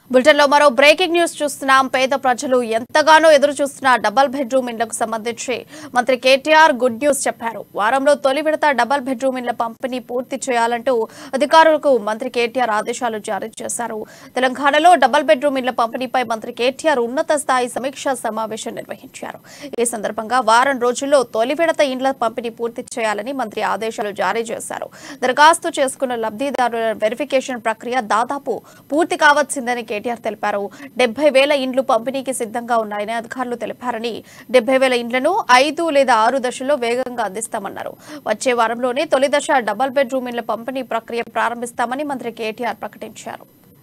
బులెటిన్లో మరో breaking news చూస్తున్నాం పేద ప్రజలు ఎంతగానో ఎదురు చూస్తున్న డబల్ బెడ్రూమ్ ఇండ్లకు సంబంధించి మంత్రి కేటీఆర్ గుడ్ న్యూస్ చెప్పారు వారంలో తొలి విడత డబల్ బెడ్రూమ్ ఇండ్ల పంపిణీ పూర్తి చేయాలంటూ అధికారులకు మంత్రి కేటీఆర్ ఆదేశాలు జారీ చేశారు తెలంగాణలో డబల్ బెడ్రూమ్ ఇండ్ల పంపిణీపై మంత్రి కేటీఆర్ ఉన్నత స్థాయి సమీక్షా సమావేశం నిర్వహించారు ఈ సందర్భంగా వారం రోజుల్లో తొలి విడత ఇండ్ల పంపిణీ పూర్తి చేయాలని మంత్రి ఆదేశాలు జారీ చేశారు దరఖాస్తు చేసుకున్న లబ్ధిదారుల వెరిఫికేషన్ ప్రక్రియ దాదాపు పూర్తి కావచ్చిందని కేటీఆర్ తెలిపారు డెబ్బై వేల ఇండ్లు పంపిణీకి సిద్ధంగా ఉన్నాయని అధికారులు తెలిపారని డెబ్బై వేల ఇండ్లను ఐదు లేదా ఆరు దశల్లో వేగంగా అందిస్తామన్నారు వచ్చే వారంలోనే తొలి దశ డబల్ బెడ్రూమ్ ఇండ్ల పంపిణీ ప్రక్రియ ప్రారంభిస్తామని మంత్రి కేటీఆర్ ప్రకటించారు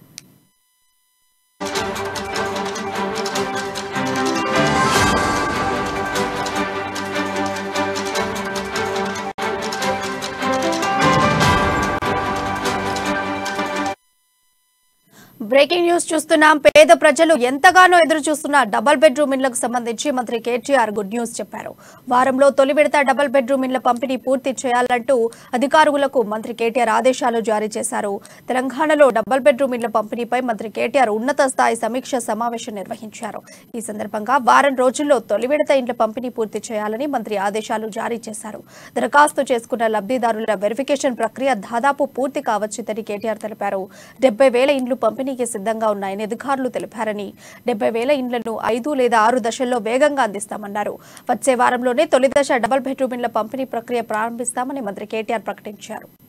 బ్రేకింగ్ న్యూస్ చూస్తున్నాం పేద ప్రజలు ఎంతగానో ఎదురు చూస్తున్న డబల్ బెడ్రూమ్ ఇండ్లకు సంబంధించి మంత్రి కేటీఆర్ గుడ్ న్యూస్ చెప్పారు వారంలో తొలి విడత డబల్ బెడ్రూమ్ ఇండ్ల పంపిణీ పూర్తి చేయాలంటూ అధికారులకు మంత్రి కేటీఆర్ ఆదేశాలు జారీ చేశారు తెలంగాణలో డబల్ బెడ్రూమ్ ఇండ్ల పంపిణీపై మంత్రి కేటీఆర్ ఉన్నత స్థాయి సమీక్ష సమావేశం నిర్వహించారు ఈ సందర్భంగా వారం రోజుల్లో తొలి విడత ఇండ్ల పంపిణీ పూర్తి చేయాలని మంత్రి ఆదేశాలు జారీ చేశారు దరఖాస్తు చేసుకున్న లబ్ధిదారుల వెరిఫికేషన్ ప్రక్రియ దాదాపు పూర్తి కావచ్చిందని కేటీఆర్ తెలిపారు డెబ్బై వేల ఇండ్లు పంపిణీకి సిద్ధంగా ఉన్నాయని అధికారులు తెలిపారని డెబ్బై వేల ఇండ్లను ఐదు లేదా ఆరు దశల్లో వేగంగా అందిస్తామన్నారు వచ్చే వారంలోనే తొలి దశ డబుల్ బెడ్రూమ్ ఇండ్ల పంపిణీ ప్రక్రియ ప్రారంభిస్తామని మంత్రి కేటీఆర్ ప్రకటించారు